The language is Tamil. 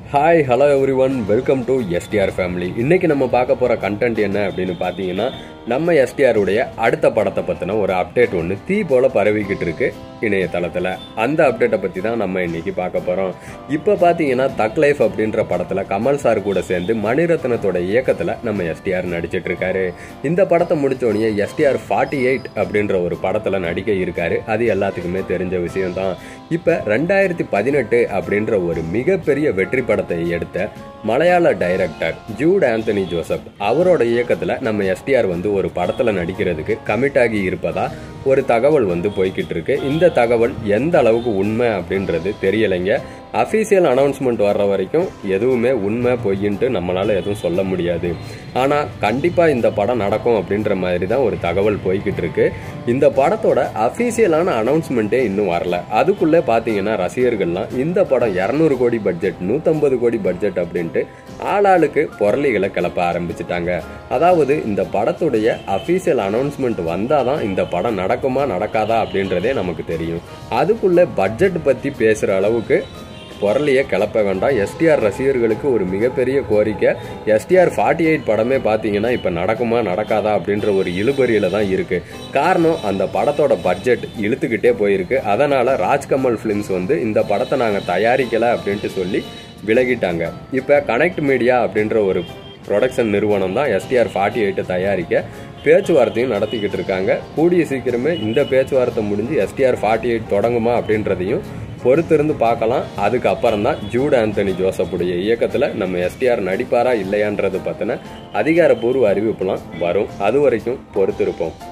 hi hello everyone welcome to STR family இன்னைக்கு நம்ம பார்க்க போகிற கண்டென்ட் என்ன அப்படின்னு பார்த்தீங்கன்னா நம்ம எஸ்டிஆர் உடைய அடுத்த படத்தை பற்றின ஒரு அப்டேட் ஒன்று தீ போல பரவிக்கிட்டு இருக்கு இணையதளத்தில் அந்த அப்டேட்டை பற்றி தான் நம்ம இன்னைக்கு பார்க்க போகிறோம் இப்போ பார்த்தீங்கன்னா தக் லைஃப் அப்படின்ற படத்தில் கமல் சார் கூட சேர்ந்து மணிரத்னத்தோட இயக்கத்தில் நம்ம எஸ்டிஆர் நடிச்சிட்டு இருக்காரு இந்த படத்தை முடிச்சோடனே எஸ்டிஆர் ஃபார்ட்டி எயிட் அப்படின்ற ஒரு படத்தில் நடிக்க இருக்காரு அது எல்லாத்துக்குமே தெரிஞ்ச விஷயம்தான் இப்போ ரெண்டாயிரத்தி பதினெட்டு அப்படின்ற ஒரு மிகப்பெரிய வெற்றி படத்தை எடுத்த மலையாள டைரக்டர் ஜூட் ஆந்தனி ஜோசப் அவரோட இயக்கத்தில் நம்ம எஸ்டிஆர் வந்து ஒரு படத்தில் நடிக்கிறதுக்கு கமிட் ஆகி இருப்பதா ஒரு தகவல் வந்து போய்கிட்டு இருக்கு இந்த தகவல் எந்த அளவுக்கு உண்மை அப்படின்றது தெரியலைங்க அஃபீஷியல் அனௌன்ஸ்மெண்ட் வர்ற வரைக்கும் எதுவுமே உண்மை பொய்ன்ட்டு நம்மளால எதுவும் சொல்ல முடியாது ஆனால் கண்டிப்பாக இந்த படம் நடக்கும் அப்படின்ற மாதிரி தான் ஒரு தகவல் போய்கிட்டு இருக்கு இந்த படத்தோட அஃபீஷியலான அனௌன்ஸ்மெண்ட்டே இன்னும் வரல அதுக்குள்ளே பார்த்தீங்கன்னா ரசிகர்கள்லாம் இந்த படம் இரநூறு கோடி பட்ஜெட் நூற்றம்பது கோடி பட்ஜெட் அப்படின்ட்டு ஆளாளுக்கு பொருளிகளை கிளப்ப ஆரம்பிச்சிட்டாங்க அதாவது இந்த படத்துடைய அஃபீஷியல் அனௌன்ஸ்மெண்ட் வந்தால் தான் இந்த படம் நடக்குமா நடக்காதா அப்படின்றதே நமக்கு தெரியும் அதுக்குள்ளே பட்ஜெட் பற்றி பேசுகிற அளவுக்கு பொருளையே கிளப்ப வேண்டாம் எஸ்டிஆர் ரசிகர்களுக்கு ஒரு மிகப்பெரிய கோரிக்கை எஸ்டிஆர் ஃபார்ட்டி எயிட் படமே பார்த்தீங்கன்னா இப்போ நடக்குமா நடக்காதா அப்படின்ற ஒரு இழுபறியில் தான் இருக்குது காரணம் அந்த படத்தோட பட்ஜெட் இழுத்துக்கிட்டே போயிருக்கு அதனால் ராஜ்கமல் ஃபிலிம்ஸ் வந்து இந்த படத்தை நாங்கள் தயாரிக்கலை அப்படின்ட்டு சொல்லி விலகிட்டாங்க இப்போ கனெக்ட் மீடியா அப்படின்ற ஒரு ப்ரொடக்ஷன் நிறுவனம் தான் எஸ்டிஆர் ஃபார்ட்டி எயிட்டை தயாரிக்க பேச்சுவார்த்தையும் நடத்திக்கிட்டு இருக்காங்க கூடிய சீக்கிரமே இந்த பேச்சுவார்த்தை முடிஞ்சு எஸ்டிஆர் ஃபார்ட்டி எயிட் தொடங்குமா அப்படின்றதையும் பொறுத்திருந்து பார்க்கலாம் அதுக்கப்புறம் தான் ஜூட் ஆந்தனி ஜோசப்புடைய இயக்கத்தில் நம்ம எஸ்டிஆர் நடிப்பாரா இல்லையான்றது பற்றின அதிகாரப்பூர்வ அறிவிப்புலாம் வரும் அது வரைக்கும் பொறுத்திருப்போம்